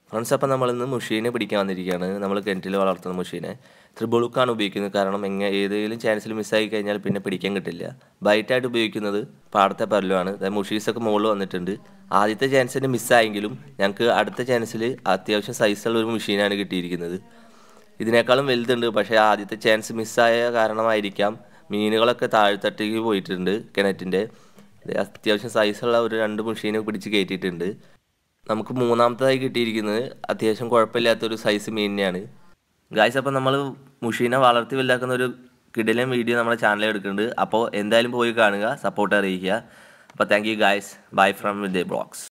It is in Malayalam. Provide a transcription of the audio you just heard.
ഫ്രണ്ട്സ് അപ്പം നമ്മളിന്ന് മുഷീനെ പിടിക്കാൻ വന്നിരിക്കുകയാണ് നമ്മൾ കിണറ്റിൽ വളർത്തുന്ന മുഷീനെ ത്രിബുളുക്കാണ് ഉപയോഗിക്കുന്നത് കാരണം എങ്ങനെ ഏതെങ്കിലും ചാൻസിൽ മിസ്സായി കഴിഞ്ഞാൽ പിന്നെ പിടിക്കാൻ കിട്ടില്ല ബൈറ്റായിട്ട് ഉപയോഗിക്കുന്നത് പാടത്തെ പരലുമാണ് അതായത് മുഷീസൊക്കെ മുകളിൽ വന്നിട്ടുണ്ട് ആദ്യത്തെ ചാൻസിന് മിസ്സായെങ്കിലും ഞങ്ങൾക്ക് അടുത്ത ചാൻസിൽ അത്യാവശ്യം സൈസുള്ള ഒരു മെഷീനാണ് കിട്ടിയിരിക്കുന്നത് ഇതിനേക്കാളും വലുതുണ്ട് പക്ഷേ ആദ്യത്തെ ചാൻസ് മിസ്സായ കാരണമായിരിക്കാം മീനുകളൊക്കെ താഴ്ത്തട്ടിക്ക് പോയിട്ടുണ്ട് കിണറ്റിൻ്റെ ഇത് അത്യാവശ്യം സൈസുള്ള ഒരു രണ്ട് മെഷീനെ പിടിച്ച് കയറ്റിയിട്ടുണ്ട് നമുക്ക് മൂന്നാമത്തതായി കിട്ടിയിരിക്കുന്നത് അത്യാവശ്യം കുഴപ്പമില്ലാത്തൊരു സൈസ് മീനിനെയാണ് ഗായ്സ് അപ്പോൾ നമ്മൾ മുഷീനെ വളർത്തി വലുതാക്കുന്ന ഒരു കിടിലൻ വീഡിയോ നമ്മുടെ ചാനലിൽ എടുക്കുന്നുണ്ട് അപ്പോൾ എന്തായാലും പോയി കാണുക സപ്പോർട്ട് അറിയിക്കുക അപ്പോൾ thank you guys bye from Vijay blogs